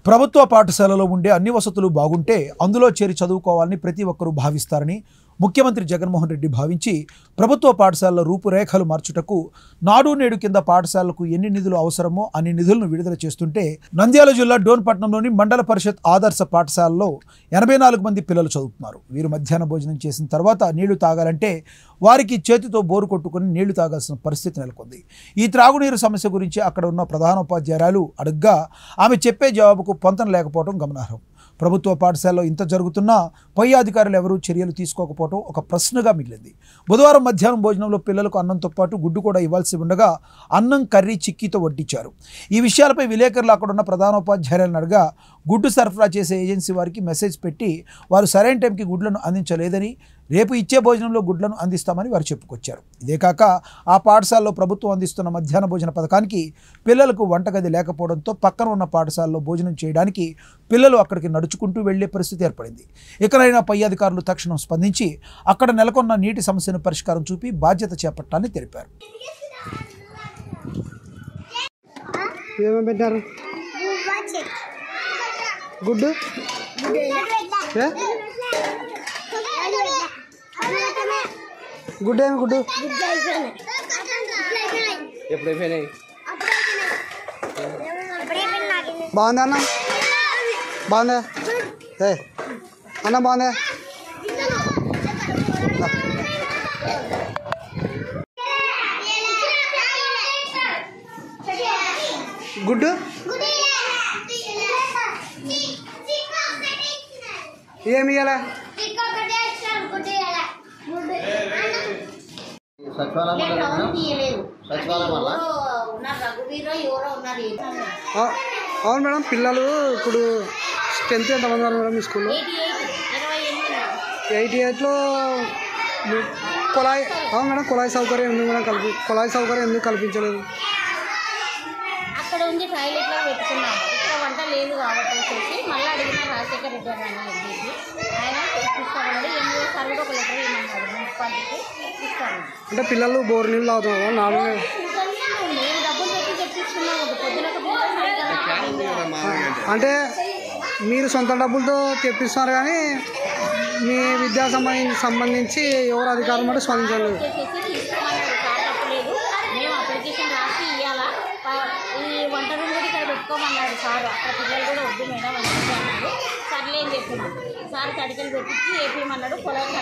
ప్రభుత్వ పాఠశాలలో ఉండే అన్ని వసతులు బాగుంటే అందులో చేరి చదువుకోవాలని ప్రతి ఒక్కరూ భావిస్తారని ముఖ్యమంత్రి జగన్మోహన్ రెడ్డి భావించి ప్రభుత్వ పాఠశాలల రూపురేఖలు మార్చుటకు నాడు నేడు కింద పాఠశాలకు ఎన్ని నిధులు అవసరమో అన్ని నిధులను విడుదల చేస్తుంటే నంద్యాల జిల్లా డోన్పట్నంలోని మండల పరిషత్ ఆదర్శ పాఠశాలలో ఎనభై నాలుగు మంది పిల్లలు చదువుతున్నారు వీరు మధ్యాహ్న భోజనం చేసిన తర్వాత నీళ్లు తాగాలంటే వారికి చేతితో బోరు కొట్టుకుని నీళ్లు తాగాల్సిన పరిస్థితి నెలకొంది ఈ త్రాగునీరు సమస్య గురించి అక్కడ ఉన్న ప్రధానోపాధ్యాయురాలు అడుగ్గా ఆమె చెప్పే జవాబుకు పొంతన లేకపోవడం గమనార్హం ప్రభుత్వ పాఠశాలలో ఇంత జరుగుతున్నా పై అధికారులు ఎవరూ చర్యలు తీసుకోకపోవడం ఒక ప్రశ్నగా మిగిలింది బుధవారం మధ్యాహ్నం భోజనంలో పిల్లలకు అన్నంతో పాటు గుడ్డు కూడా ఇవ్వాల్సి ఉండగా అన్నం కర్రీ చిక్కీతో వడ్డించారు ఈ విషయాలపై విలేకరులు అక్కడ ఉన్న ప్రధానోపాధ్యాయులను అడగా గుడ్డు సరఫరా చేసే ఏజెన్సీ వారికి మెసేజ్ పెట్టి వారు సరైన టైంకి గుడ్లను అందించలేదని రేపు ఇచ్చే భోజనంలో గుడ్లను అందిస్తామని వారు చెప్పుకొచ్చారు ఇదే కాక ఆ పాఠశాలలో ప్రభుత్వం అందిస్తున్న మధ్యాహ్న భోజన పథకానికి పిల్లలకు వంటగది లేకపోవడంతో పక్కన ఉన్న పాఠశాలలో భోజనం చేయడానికి పిల్లలు అక్కడికి నడుచుకుంటూ వెళ్లే పరిస్థితి ఏర్పడింది ఇకనైనా పై అధికారులు తక్షణం స్పందించి అక్కడ నెలకొన్న నీటి సమస్యను పరిష్కారం చూపి బాధ్యత చేపట్టాలని తెలిపారు ఏమేమి పెట్టారు గుడ్డు ఏ? గుడ్డు ఏమి గుడ్డు ఎప్పుడు అయిపోయినాయి బాగుందా అన్న బాగుందా ఏ అన్న బాగుందా గుడ్డు ఏమి ఇవ్వాలా సచివాలయం వల్ల టౌన్ తీయలేదు సచివాలయం వల్ల ఉన్నారు రఘువీరో ఎవరో ఉన్నారు ఆ- అవును మేడం పిల్లలు ఇప్పుడు స్ట్రెంత్ ఎంతమంది ఉన్నారు మేడం మీ స్కూల్లో ఎయిటీ ఎయిట్ ఇరవై ఎనిమిది ఎయిటీ ఎయిట్లో కుళాయి అవును మేడం కుళాయి సౌకర్యం ఎందుకు మేడం కల్పి కుళాయి సౌకర్యం ఎందుకు కల్పించలేదు అక్కడ ఉంది టాయిలెట్ లో పెట్టుకున్నాము ఇక్కడ వంట లేదు కాబట్టి వచ్చేసి మళ్ళీ అడిగిన రాజశేఖర్ రెడ్డి అని చెప్పేసి ఆయన ఇస్తామన్నాడు ఎనిమిదో సార్ కూడా ఒక లెటర్ ఇవ్వమన్నాడు మున్సిపాలిటీకి ఇస్తాను అంటే పిల్లలు బోర్ నీళ్ళు తాగుతున్నారు నాలుగు మేము డబ్బులు పెట్టి తెప్పిస్తున్నాము పొద్దునకు అంటే మీరు సొంత డబ్బులతో తెప్పిస్తున్నారు కానీ మీ విద్యా సంబంధించి సంబంధించి ఎవరు అధికారులు మాట స్పందించలేదు వచ్చేసి తీసుకోమన్నాడు సార్ తప్పలేదు మేము అప్లికేషన్ రాసి ఇవ్వాలా ఈ వంట రూమ్ కూడా ఇక్కడ పెట్టుకోమన్నాడు సార్ అక్కడ పిల్లలు కూడా వద్దు మేడం అని చెప్పి అన్నాడు సర్లే అని చెప్పింది సార్ కడికలు పెట్టించి వేపేయమన్నాడు పొలం